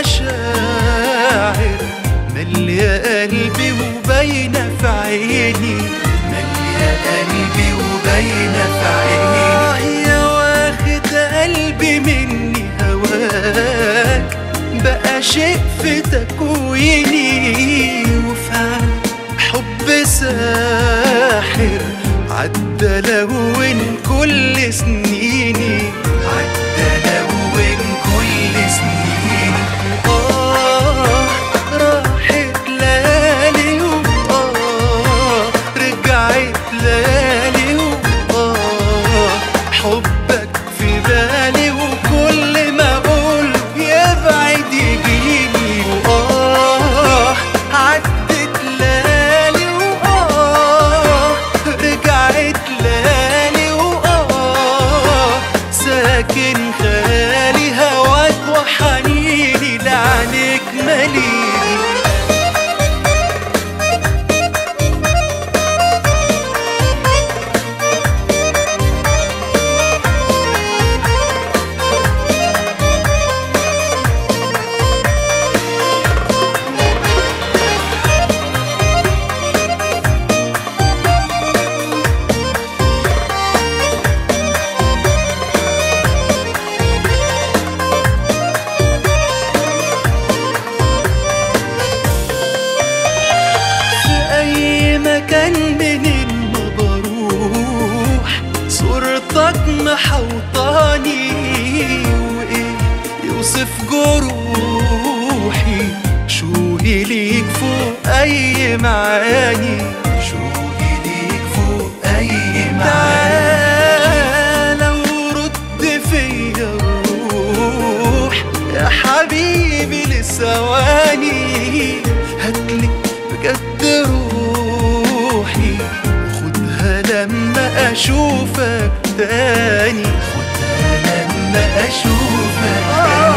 مشاعر مليا قلبي وباينة في عيني مليا قلبي وباينة في عيني يا واخد قلبي مني هواك بقى شيء في تكويني وفعلا حب ساحر عدى لون كل سنيني عدى لون كل سنيني آه راحت ليالي وآه رجعت ليالي وآه حبك في بالي وكل ما أقول يبعد يجيني وآه عدت ليالي وآه رجعت ليالي وآه ساكن خيالي هواك وحنيني لعنيك مليني في أي مكان منين ما بروح صورتك محوطاني وإيه يوصف جروحي شوقي ليك فوق أي معاني شوقي ليك فوق أي معاني تعالى ورد فيا الروح يا حبيبي لثواني هاتلي بجد روحي خدها لما اشوفك تاني خدها لما اشوفك تاني